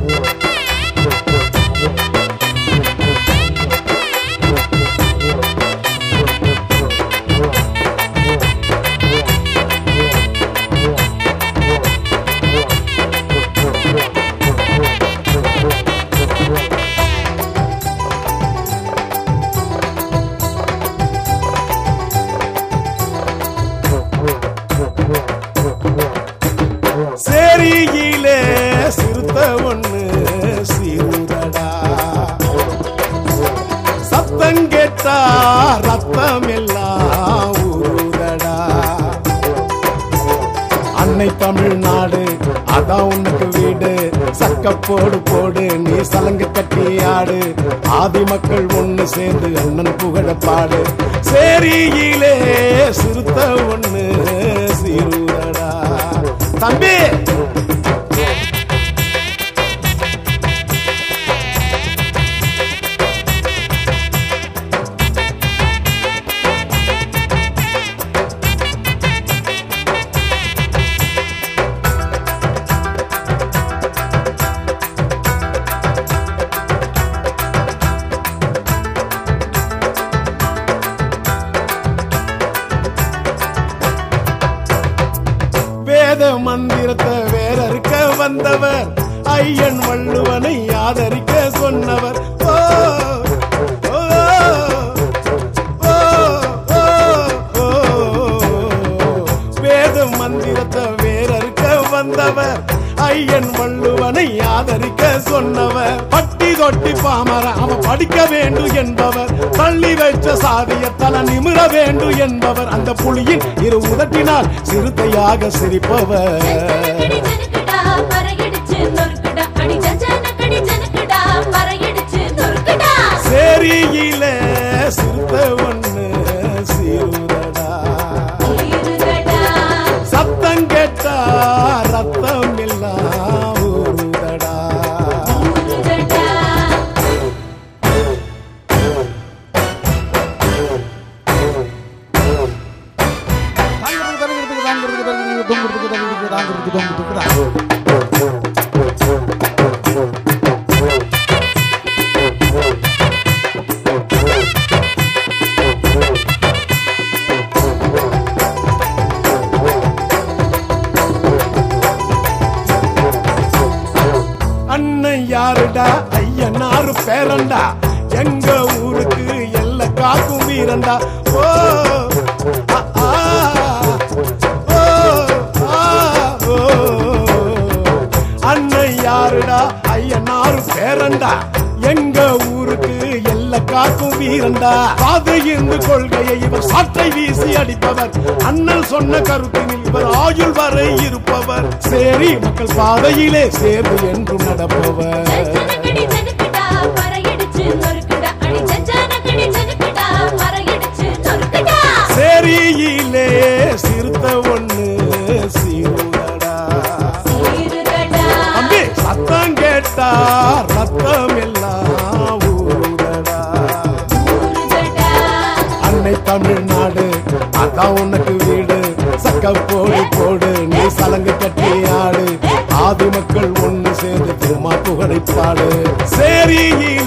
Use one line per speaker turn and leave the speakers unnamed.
சேரியிலே சிறுத்த ஒண்ணு சீருதடா சத்தம் கேட்டா ரத்தம் எல்லாம் ஊருதடா அன்னை தமிழ்நாடு அதான் உனக்கு வீடு சக்க போடு போடு நீ சலங்கு கட்டி ஆடு ஆதி மக்கள் ஒண்ணு சேர்ந்து அண்ணன் புகழ பாடு சேரியிலே சிறுத்த ஒண்ணு சீருதடா தம்பி வேத மந்திரத்தை வேறறுக்க வந்தவர் ஐயன் வள்ளுவனை ஆதரிக்க சொன்னவர் ஓ, ஓ, ஓ, ஓ, ஓ. வேத மந்திரத்தை வேறறுக்க வந்தவர் ஐயன் வள்ளுவனை ஆதரிக்க சொன்னவர் பட்டி தொட்டி பாமர அவன் படிக்க வேண்டும் என்பவர் பள்ளி வைச்ச சாதிய தல நிமிர வேண்டும் என்பவர் அந்த புலியின் இரு உதட்டினால் சிறுத்தையாக சிரிப்பவர்
ஜனக்கடி ஜனக்கடா பறையடிச்சு நொறுக்குடா அடி ஜனக்கடி ஜனக்கடா பறையடிச்சு நொறுக்குடா
சேரியில சிறுத்தை ஒண்ணு சீருதடா
இருதடா
சத்தம் கேட்டா ரத்தம் எல்லாம் ஊறுதடா
இருதடா
தாங்கிறதுக்கு தாங்கிறதுக்கு தாங்கிறதுக்கு தொங்குறதுக்கு தாங்கிறதுக்கு தாங்கிறதுக்கு தொங்குறதுக்கு தான்
அண்ணன் யாருடா ஐயனாரு பேரண்டா எங்க ஊருக்கு எல்ல காக்கும் வீரண்டா ஓ ஆ, ஆ, ஓ, ஆ, ஓ. அண்ணன் யாருடா ஐயனாரு பேரண்டா எங்க ஊருக்கு எல்ல காக்கும் வீரண்டா பாதை இருந்து கொள்கையை இவர் சாட்டை வீசி அடிப்பவர் அண்ணல் சொன்ன கருத்தினில் இவர் ஆயுள் வரை இருப்பவர் சேரி மக்கள் பாதையிலே சேர்ந்து என்றும் நடப்பவர்
ஜனக்கடி ஜனக்கடா பறையடிச்சு நொறுக்குடா அடி ஜனக்கடி ஜனக்கடா பறையடிச்சு நொறுக்குடா
சேரியிலே சிறுத்த ஒண்ணு சீருடா
இருதடா
தம்பி சத்தம் கேட்டா ரத்தம் எல்லாம் ஊருடா
இருதடா
அன்னை தமிழ்நாடு அதான் உனக்கு வீடு சக்க போடு போடு நீ சலங்கு கட்டி ஆடு ஆதி மக்கள் ஒண்ணு சேர்ந்து திருமா புகழை பாடு சேரியிலே